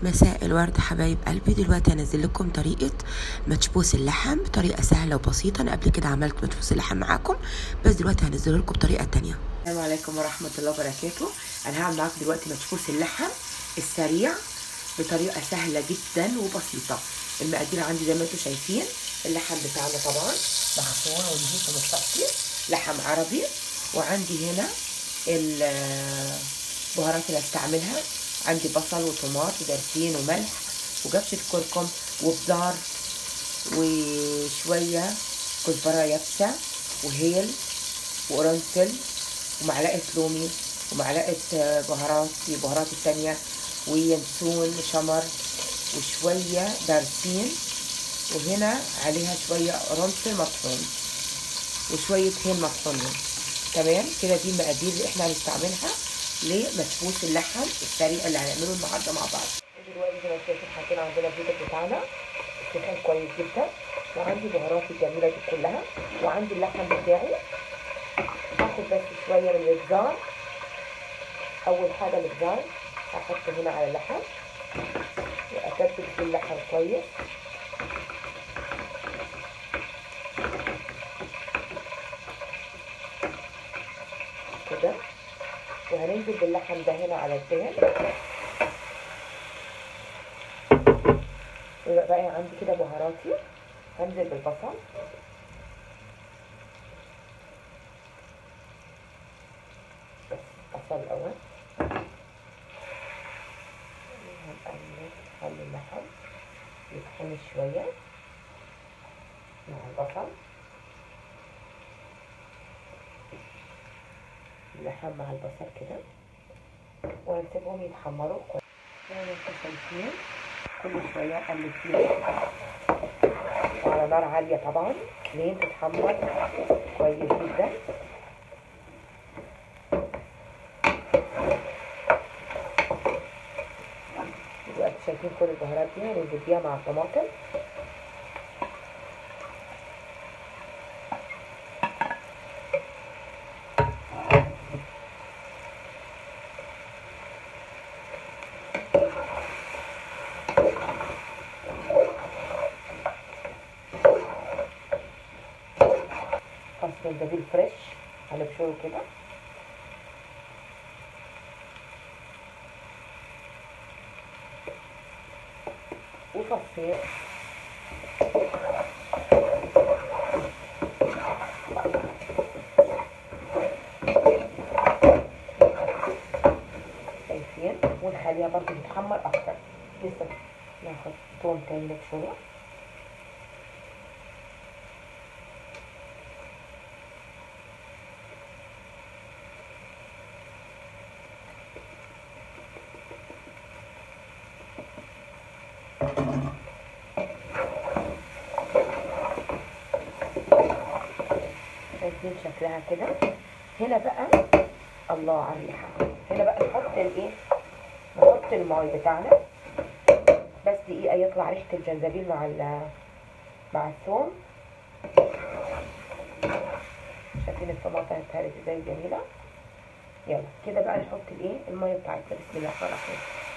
مساء الورد حبايب قلبي دلوقتي هنزل لكم طريقة مدشبوس اللحم بطريقة سهلة وبسيطة أنا قبل كده عملت مدشبوس اللحم معاكم بس دلوقتي هنزل لكم بطريقة تانية السلام عليكم ورحمة الله وبركاته أنا هعمل معاكم دلوقتي مدشبوس اللحم السريع بطريقة سهلة جدا وبسيطة المقادير عندي زي ما انتم شايفين اللحم بتاعنا طبعا مغسول ونضيف ومتصفي لحم عربي وعندي هنا البهارات اللي هستعملها عندي بصل وطماط ودرسين وملح وجبشة كركم وبزار وشوية كزبرة يابسة وهيل وقرنفل ومعلقة لومي ومعلقة بهارات البهارات التانية وينسون شمر وشوية دارسين وهنا عليها شوية قرنفل مطحون وشوية هيل مطحونين تمام كده دي المقادير اللي احنا هنستعملها لمدفوس اللحم السريع اللي هنعمله النهارده مع بعض دلوقتي زي ما انتم شايفين حاطين عندنا البيضة بتاعنا سخن كويس جدا وعندي بهاراتي الجميلة دي كلها وعندي اللحم بتاعي هاخد بس شوية من الجزار أول حاجة الجزار هحطه هنا على اللحم وأتبل في اللحم كويس كده وهننزل باللحم ده هنا على الدهن يبقى بقى عندي كده بهاراتي هنزل بالبصل بس بصل الأول هنقلب نخلي اللحم يتحمي شوية مع البصل اللحم مع البصل كده ونسيبهم يتحمروا كويس زي ما انتم شايفين كل شوية نقلب فيها وعلى نار عالية طبعا لين تتحمر كويس جدا دلوقتي شايفين كل البهارات دي هننزل بيها مع الطماطم فصل الجبيل فريش هنبشره كده وفصين شايفين ونخليها برضه تتحمر اكتر لسه ناخد توم تاني نبشره شايفين شكلها كده هنا بقى الله على الريحه هنا بقى نحط الايه نحط الماي بتاعنا بس دقيقه يطلع ريحه الجنزبيل مع مع الثوم شايفين الطماطم اتهرت ازاي جميله يلا كده بقى نحط الايه الميه بتاعتنا بسم الله الرحمن الرحيم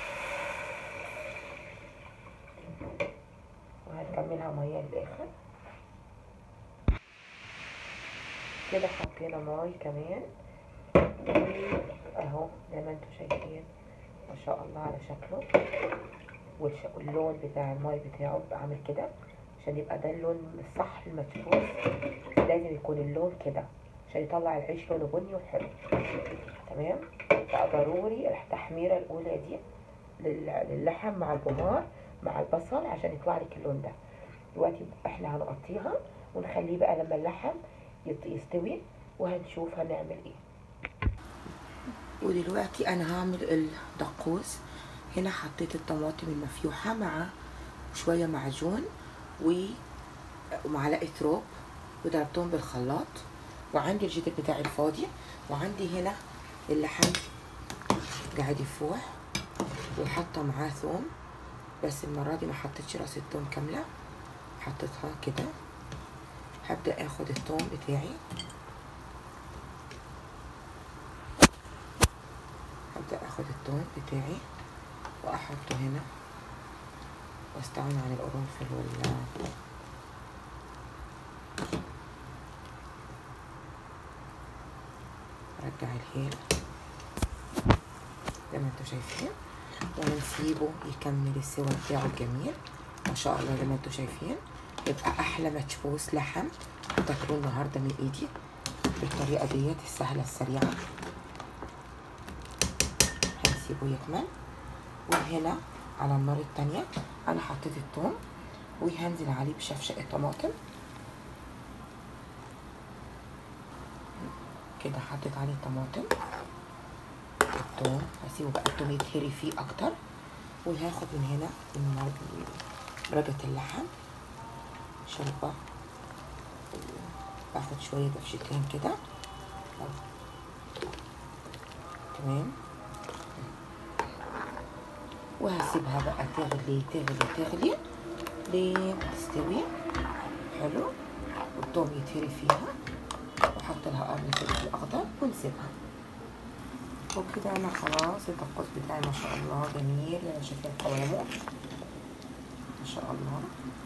وهنكملها ميه للاخر كده حطينا ماي كمان اهو زي ما انتم شايفين ما شاء الله على شكله واللون بتاع الماي بتاعه بقى عامل كده عشان يبقى ده اللون الصح المدفوس لازم يكون اللون كده عشان يطلع العيش لونه بني وحلو تمام بقى ضروري التحميره الاولى دي للحم مع البهار مع البصل عشان يطلع لك اللون ده دلوقتي احنا هنغطيها ونخليه بقى لما اللحم يستوي وهنشوف هنعمل ايه ودلوقتي انا هعمل الدقوس هنا حطيت الطماطم المفيوحة مع شوية معجون ومعلقة روب وضربتهم بالخلاط وعندي الجدر بتاعي الفاضي وعندي هنا اللحم قاعد يفوح وحاطة معاه ثوم بس المرة دي ما حطيتش راس الثوم كاملة حطيتها كده هبدأ اخد الثوم بتاعي هبدأ اخد الثوم بتاعي واحطه هنا واستغنى عن القرنفل وال رجع الهيل زي ما انتوا شايفين ونسيبه يكمل السوا بتاعه الجميل ما شاء الله زي ما انتوا شايفين يبقى احلى مدشوس لحم تاكلوه النهارده من ايدي بالطريقه ديت السهله السريعه هنسيبه يكمل وهنا على النار التانية انا حطيت الثوم وهنزل عليه بشفشق الطماطم كده حطيت عليه الطماطم الثوم هسيبه بقى الثوم يتهري فيه اكتر وهاخد من هنا من درجة اللحم شوربة باخد شوية دفشتين كده تمام وهسيبها بقى تغلي تغلي تغلي لتستوي حلو والثوم يتهري فيها واحط لها قرن فلفل اخضر ونسيبها وكده انا خلاص الدقوس بتاعي ما شاء الله جميل انا شايفه قوامه ما شاء الله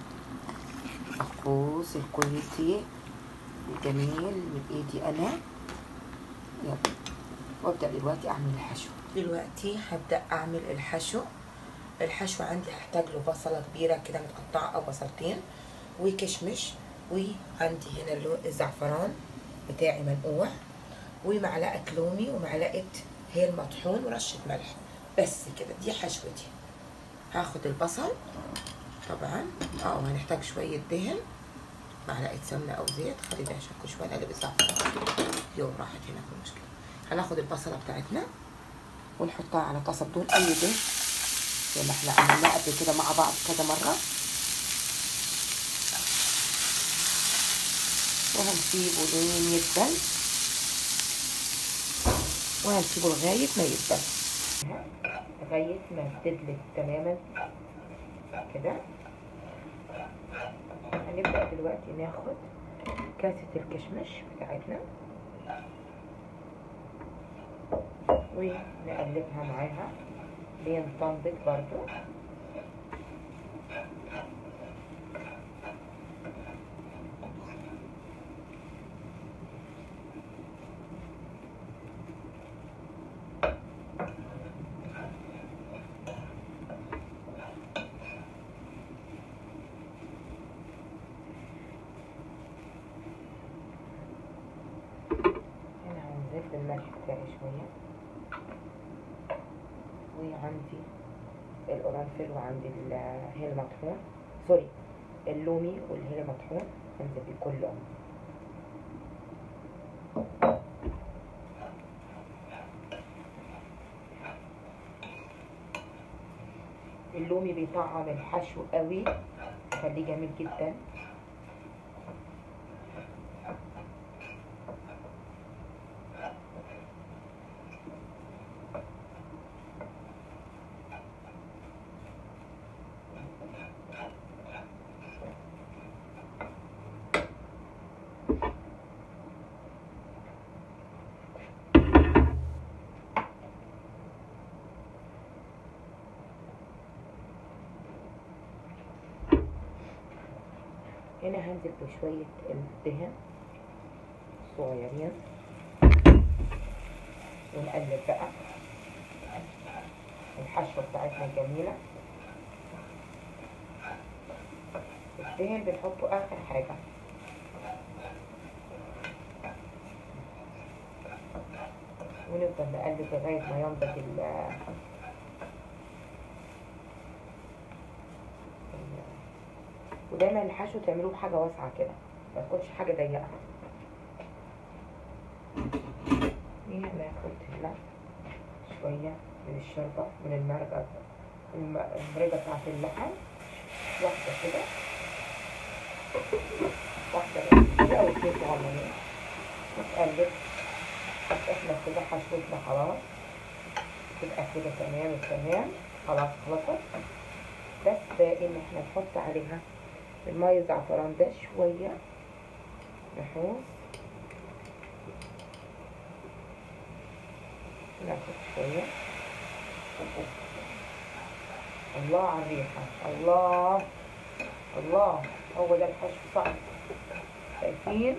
دقوس الكويتي الجميل من ايدي انا يلا وابدا دلوقتي اعمل الحشو دلوقتي هبدا اعمل الحشو الحشو عندي هحتاج له بصله كبيره كده متقطعه او بصلتين وكشمش وعندي هنا اللي هو الزعفران بتاعي منقوع ومعلقه لومي ومعلقه هيل مطحون ورشه ملح بس كده دي حشوتي هاخد البصل طبعا اه وهنحتاج شويه دهن معلقه سمنه او زيت خلي ده عشان شويه نقلب الزعفران يوم راحت هنا في المشكله هناخد البصله بتاعتنا ونحطها على طاسه بدون اي زيت زي ما احنا عملناه قبل كده مع بعض كذا مره وهنسيبه لين يدبل وهنسيبه لغاية ما يدبل لغاية ما تدلك تماما كده هنبدأ دلوقتي ناخد كاسة الكشمش بتاعتنا ونقلبها معاها لين تنضج برضو هنا هنزل الملح بتاعي شوية وعندي القرنفل وعندي الهيل المطحون سوري اللومي والهيل المطحون هنزل بيه كله اللومي بيطعم الحشو قوي يخليه جميل جدا هنا هنزل بشوية الدهن صغيرين ونقلب بقى الحشوة بتاعتنا الجميلة الدهن بنحطه آخر حاجة ونفضل نقلب لغاية ما ينضج ال ودايما الحشو تعملوه بحاجة واسعة كده ما تكونش حاجة ضيقة ناخد هنا شوية من الشوربة من المرقة الم- المرقة بتاعت اللحم واحدة كده واحدة بس كده أو اتنين صغننين نتقلب احنا كده حشوتنا خلاص تبقى كده تمام التمام خلاص خلصت بس باقي ان احنا نحط عليها المية الزعفران ده شوية نحوس ناخد شوية الله على الريحة الله الله هو ده الحشو صعب شايفين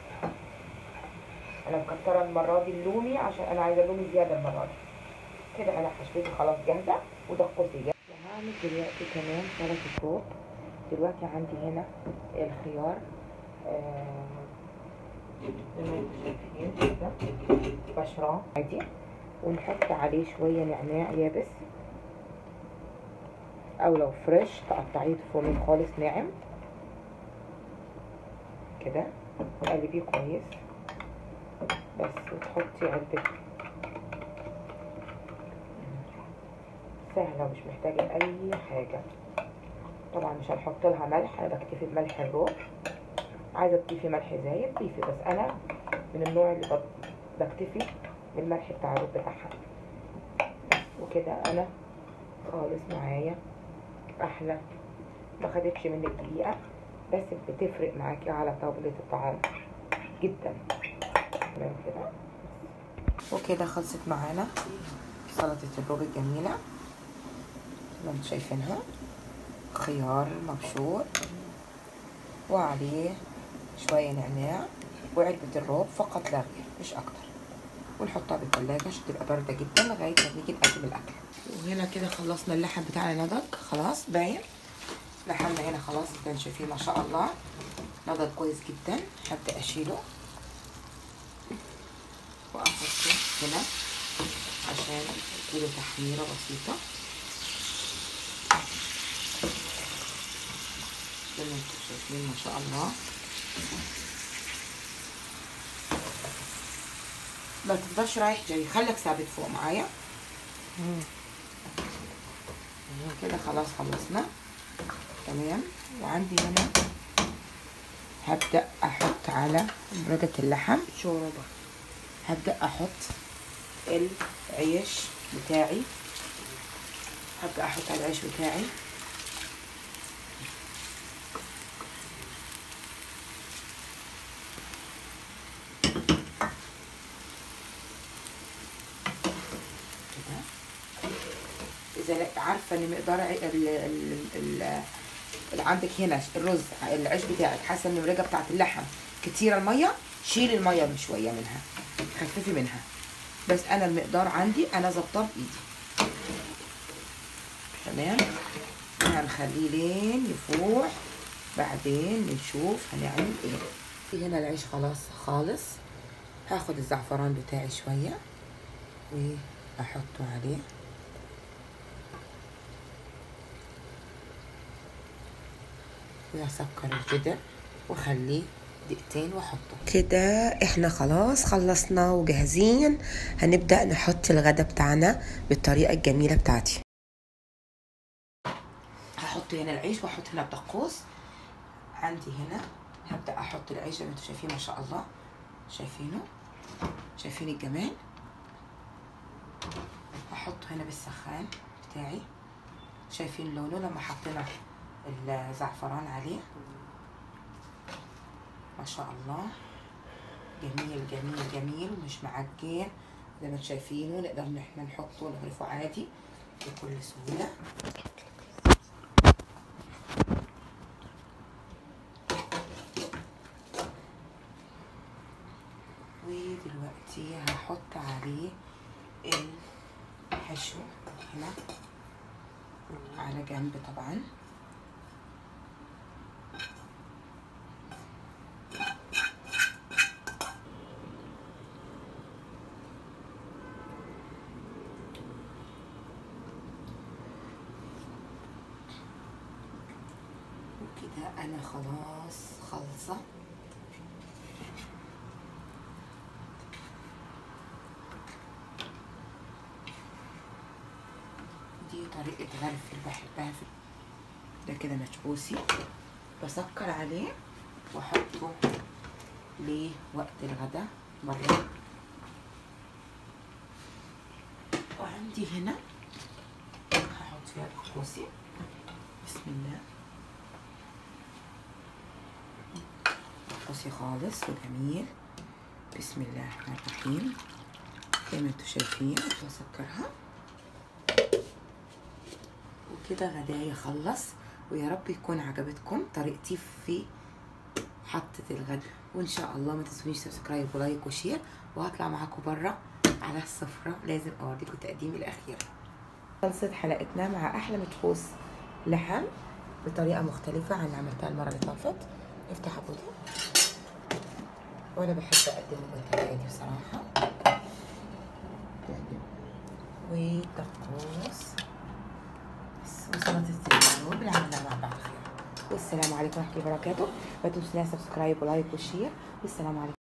انا مكترة المرة دي اللومي عشان انا عايزة اللومي زيادة المرة دي كده انا حشوتي خلاص جاهزة ودقوسي جاهزة وهعمل دلوقتي كمان سلطة روب دلوقتي عندي هنا الخيار آه، زي ما انتم شايفين كده بشراه عادي ونحط عليه شوية نعناع يابس او لو فريش تقطعيه تفرميه خالص ناعم كده وقلبيه كويس بس وتحطي علبة سهلة ومش محتاجة أي حاجة طبعا مش هنحط لها ملح أنا بكتفي بملح الروب عايزة تضيفي ملح زايد ضيفي بس أنا من النوع اللي بط- بكتفي بالملح بتاع الروب بتاعها وكده أنا خالص معايا أحلى ما خدتش منك دقيقة بس بتفرق معاكي على طاولة الطعام جدا تمام كده وكده خلصت معانا سلطة الروب الجميلة زي ما انتم شايفينها خيار مبشور وعليه شوية نعناع وعلبة الروب فقط لا غير مش أكتر ونحطها بالتلاجة عشان تبقى باردة جدا لغاية ما نيجي نقدم الأكل وهنا كده خلصنا اللحم بتاعنا نضج خلاص باين لحمنا هنا خلاص زي ما شايفين ما شاء الله نضج كويس جدا هبدأ أشيله وأحطه هنا عشان اديله تحميرة بسيطة زي ما انتم شايفين ما شاء الله ما تفضلش رايح جاي خليك ثابت فوق معايا كده خلاص خلصنا تمام وعندي هنا هبدأ أحط على بردة اللحم شوربة هبدأ أحط العيش بتاعي هبدأ أحط على العيش بتاعي كده إذا لا- عارفة إن مقدار ع- ال ال ال اللي عندك هنا الرز العيش بتاعك حاسة إن الرجة بتاعت اللحم كتيرة المية شيلي المية من شوية منها خففي منها بس أنا المقدار عندي أنا ظبطاه بإيدي تمام هنخليه لين يفوح بعدين نشوف هنعمل ايه هنا العيش خلاص خالص هاخد الزعفران بتاعي شوية وأحطه عليه وأسكر الجدر وأخليه دقيقتين وأحطه كده احنا خلاص خلصنا وجاهزين هنبدأ نحط الغدا بتاعنا بالطريقة الجميلة بتاعتي هحط هنا العيش واحط هنا الدقوس عندي هنا هبدأ احط العيش زي ما انتم شايفين ما شاء الله شايفينه شايفين الجمال هحطه هنا بالسخان بتاعي شايفين لونه لما حطينا الزعفران عليه ما شاء الله جميل جميل جميل ومش معجن زي ما انتم شايفينه نقدر ان احنا نحطه ونغرفه عادي بكل سهوله ودلوقتي هحط عليه الحشو هنا على جنب طبعا وكده انا خلاص خلصه دي طريقة غرف اللي بحبها في ده كده مشبوسي بسكر عليه واحطه لوقت الغداء مرة وعندي هنا هحط فيها دقوسي بسم الله دقوسي خالص وجميل بسم الله الرحمن الرحيم زي ما انتوا شايفين بسكرها كده غدايا خلص ويا رب يكون عجبتكم طريقتي في حطة الغدا وان شاء الله ما تنسونيش سبسكرايب ولايك وشير وهطلع معاكم بره على السفرة لازم اوريكم تقديمي الاخير خلصت حلقتنا مع احلى مدفوس لحم بطريقة مختلفة عن اللي عملتها المرة اللي طافت افتح ابو دي وانا بحب اقدمه بالطريقة دي بصراحة ودقوس وسلطة الزيتون بنعملها مع بعض خير والسلام عليكم ورحمة الله وبركاته ما تنسوش سبسكرايب ولايك وشير والسلام عليكم